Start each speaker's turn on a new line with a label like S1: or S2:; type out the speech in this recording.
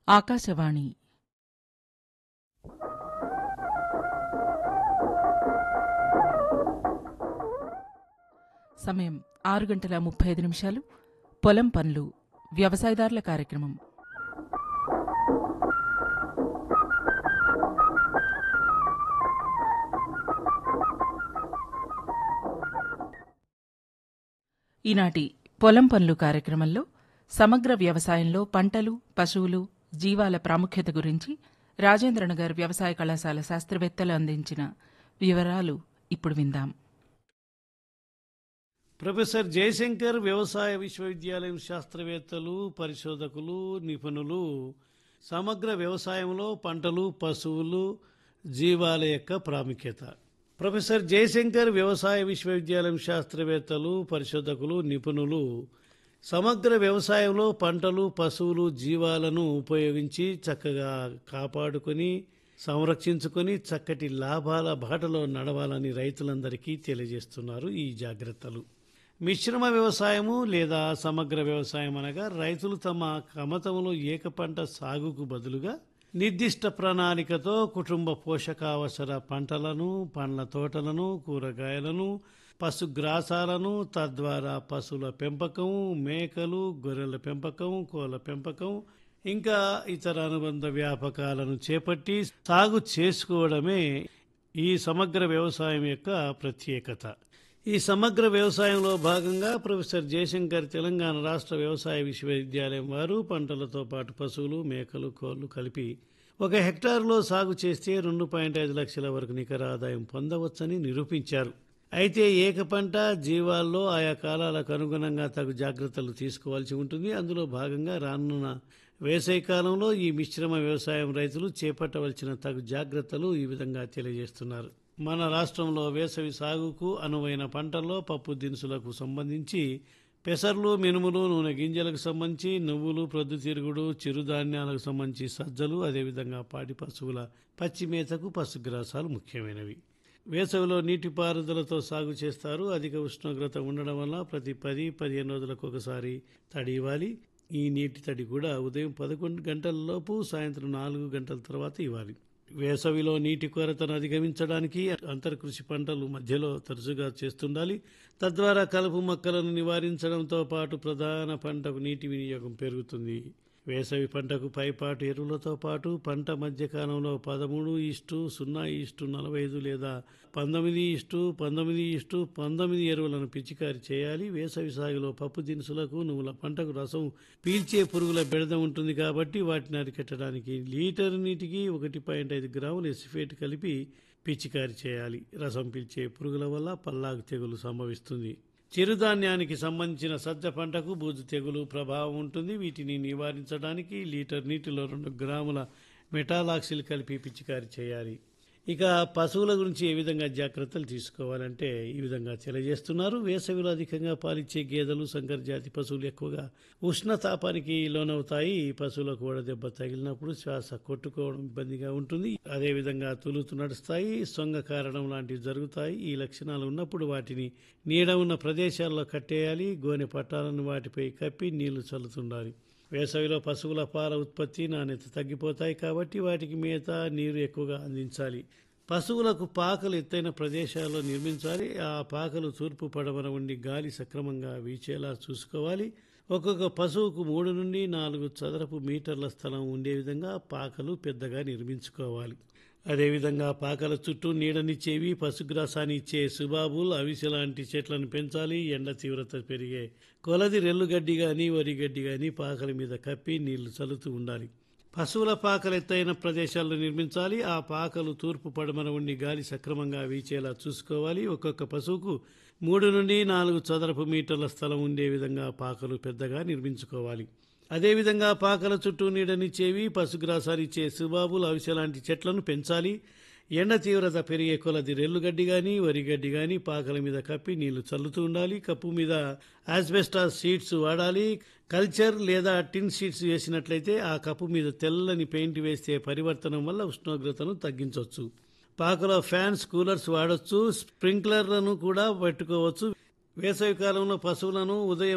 S1: ఆకాశవాణి సమయం ఆరు గంటల ముప్పై ఐదు నిమిషాలు పొలం పనులు వ్యవసాయదారుల కార్యక్రమం ఈనాటి పొలం పనులు కార్యక్రమంలో సమగ్ర వ్యవసాయంలో పంటలు పశువులు జీవాల ప్రాముఖ్యత గురించి రాజేంద్రనగర్ వ్యవసాయ కళాశాల శాస్త్రవేత్తలు అందించిన వివరాలు ఇప్పుడు విందాం
S2: ప్రొఫెసర్ జయశంకర్ వ్యవసాయ విశ్వవిద్యాలయం శాస్త్రవేత్తలు పరిశోధకులు నిపుణులు సమగ్ర వ్యవసాయంలో పంటలు పశువులు జీవాల యొక్క ప్రాముఖ్యత ప్రొఫెసర్ జయశంకర్ వ్యవసాయ విశ్వవిద్యాలయం శాస్త్రవేత్తలు పరిశోధకులు నిపుణులు సమగ్ర వ్యవసాయంలో పంటలు పశువులు జీవాలను ఉపయోగించి చక్కగా కాపాడుకొని సంరక్షించుకొని చక్కటి లాభాల బాటలో నడవాలని రైతులందరికీ తెలియజేస్తున్నారు ఈ జాగ్రత్తలు మిశ్రమ వ్యవసాయము లేదా సమగ్ర వ్యవసాయం అనగా రైతులు తమ కమతంలో ఏక పంట సాగుకు బదులుగా నిర్దిష్ట ప్రణాళికతో కుటుంబ పోషకావసర పంటలను పండ్ల తోటలను కూరగాయలను పశుగ్రాసాలను తద్వారా పశువుల పెంపకం మేకలు గొర్రెల పెంపకం కోళ్ళ పెంపకం ఇంకా ఇతర అనుబంధ వ్యాపకాలను చేపట్టి సాగు చేసుకోవడమే ఈ సమగ్ర వ్యవసాయం యొక్క ప్రత్యేకత ఈ సమగ్ర వ్యవసాయంలో భాగంగా ప్రొఫెసర్ జయశంకర్ తెలంగాణ రాష్ట్ర వ్యవసాయ విశ్వవిద్యాలయం వారు పంటలతో పాటు పశువులు మేకలు కోళ్లు కలిపి ఒక హెక్టార్లో సాగు చేస్తే రెండు పాయింట్ ఐదు లక్షల వరకు నికర ఆదాయం పొందవచ్చని నిరూపించారు అయితే ఏక పంట జీవాల్లో ఆయా కాలాలకు అనుగుణంగా తగు జాగ్రత్తలు తీసుకోవాల్సి ఉంటుంది అందులో భాగంగా రానున్న వేసవి కాలంలో ఈ మిశ్రమ వ్యవసాయం రైతులు చేపట్టవలసిన తగు జాగ్రత్తలు ఈ విధంగా తెలియజేస్తున్నారు మన రాష్ట్రంలో వేసవి సాగుకు అనువైన పంటల్లో పప్పు దినుసులకు సంబంధించి పెసర్లు మినుములు నూనె గింజలకు సంబంధించి నువ్వులు ప్రొద్దుతిరుగుడు చిరుధాన్యాలకు సంబంధించి సజ్జలు అదేవిధంగా పాడి పశువుల పచ్చి మేతకు పశుగ్రాసాలు ముఖ్యమైనవి వేసవిలో నీటిపారుదలతో సాగు చేస్తారు అధిక ఉష్ణోగ్రత ఉండడం వల్ల ప్రతి పది పదిహేను రోజులకు ఒకసారి తడి ఇవ్వాలి ఈ నీటి తడి కూడా ఉదయం పదకొండు గంటల లోపు సాయంత్రం నాలుగు గంటల తర్వాత ఇవ్వాలి వేసవిలో నీటి కొరతను అధిగమించడానికి అంతర్కృషి పంటలు మధ్యలో తరచుగా చేస్తుండాలి తద్వారా కలుపు మొక్కలను నివారించడంతో పాటు ప్రధాన పంటకు నీటి వినియోగం పెరుగుతుంది వేసవి పంటకు పైపాటు ఎరువులతో పాటు పంట మధ్యకాలంలో పదమూడు ఇష్టు సున్నా ఇష్టు నలభై ఐదు లేదా పంతొమ్మిది ఇష్టు పంతొమ్మిది ఇష్టు పంతొమ్మిది ఎరువులను పిచికారి చేయాలి వేసవి సాగులో పప్పు దినుసులకు నువ్వుల పంటకు రసం పీల్చే పురుగుల బెడద ఉంటుంది కాబట్టి వాటిని అరికట్టడానికి లీటర్ నీటికి ఒకటి పాయింట్ ఐదు గ్రాములు ఎసిఫేట్ కలిపి పిచికారి చేయాలి రసం పీల్చే పురుగుల వల్ల పల్లాకు తెగులు సంభవిస్తుంది చిరుధాన్యానికి సంబంధించిన సజ్జ పంటకు బూజు తెగులు ప్రభావం ఉంటుంది వీటిని నివారించడానికి లీటర్ నీటిలో రెండు గ్రాముల మెటాలాక్సిల్ కలిపి పిచికారి చేయాలి ఇక పశువుల గురించి ఏ విధంగా జాగ్రత్తలు తీసుకోవాలంటే ఈ విధంగా తెలియజేస్తున్నారు వేసవిలో అధికంగా పాలిచ్చే గేదెలు సంకర జాతి పశువులు ఎక్కువగా ఉష్ణతాపానికి లోనవుతాయి ఈ పశువులకు కూడా దెబ్బ తగిలినప్పుడు శ్వాస కొట్టుకోవడం ఇబ్బందిగా ఉంటుంది అదేవిధంగా తులుతు నడుస్తాయి సొంగ కారణం లాంటివి జరుగుతాయి ఈ లక్షణాలు ఉన్నప్పుడు వాటిని నీడ ఉన్న ప్రదేశాల్లో కట్టేయాలి గోనె పట్టాలను వాటిపై కప్పి నీళ్లు చల్లుతుండాలి వేసవిలో పశువుల పాల ఉత్పత్తి నాణ్యత తగ్గిపోతాయి కాబట్టి వాటికి మేత నీరు ఎక్కువగా అందించాలి పశువులకు పాకలు ఎత్తైన ప్రదేశాల్లో నిర్మించాలి ఆ పాకలు తూర్పు పడమర ఉండి గాలి సక్రమంగా వీచేలా చూసుకోవాలి ఒక్కొక్క పశువుకు మూడు నుండి నాలుగు చదరపు మీటర్ల స్థలం ఉండే విధంగా పాకలు పెద్దగా నిర్మించుకోవాలి అదేవిధంగా పాకల చుట్టూ నీడనిచ్చేవి పశుగ్రాసాన్ని ఇచ్చే సుబాబుల్ అవిసె లాంటి చెట్లను పెంచాలి ఎండ తీవ్రత పెరిగే కొలది రెల్లుగడ్డి కానీ వరి గడ్డి కానీ పాకల మీద కప్పి నీళ్లు చల్లుతూ ఉండాలి పశువుల పాకలు ఎత్తైన ప్రదేశాల్లో నిర్మించాలి ఆ పాకలు తూర్పు పడమర ఉండి గాలి సక్రమంగా వీచేలా చూసుకోవాలి ఒక్కొక్క పశువుకు మూడు నుండి నాలుగు చదరపు మీటర్ల స్థలం ఉండే విధంగా పాకలు పెద్దగా నిర్మించుకోవాలి అదేవిధంగా పాకల చుట్టూ నీడనిచ్చేవి పశుగ్రాసానిచ్చే సుబాబులు అవిసె లాంటి చెట్లను పెంచాలి ఎండ తీవ్రత పెరిగే కొలది రెల్లుగడ్డి కానీ వరిగడ్డి కానీ పాకల మీద కప్పి నీళ్లు చల్లుతూ ఉండాలి కప్పు మీద ఆస్బెస్టాస్ షీట్స్ వాడాలి కల్చర్ లేదా టిన్ షీట్స్ వేసినట్లయితే ఆ కప్పు మీద తెల్లని పెయింట్ వేస్తే పరివర్తనం వల్ల ఉష్ణోగ్రతను తగ్గించవచ్చు పాకలో ఫ్యాన్స్ కూలర్స్ వాడొచ్చు స్ప్రింక్లర్లను కూడా పెట్టుకోవచ్చు వేసవి కాలంలో పశువులను ఉదయం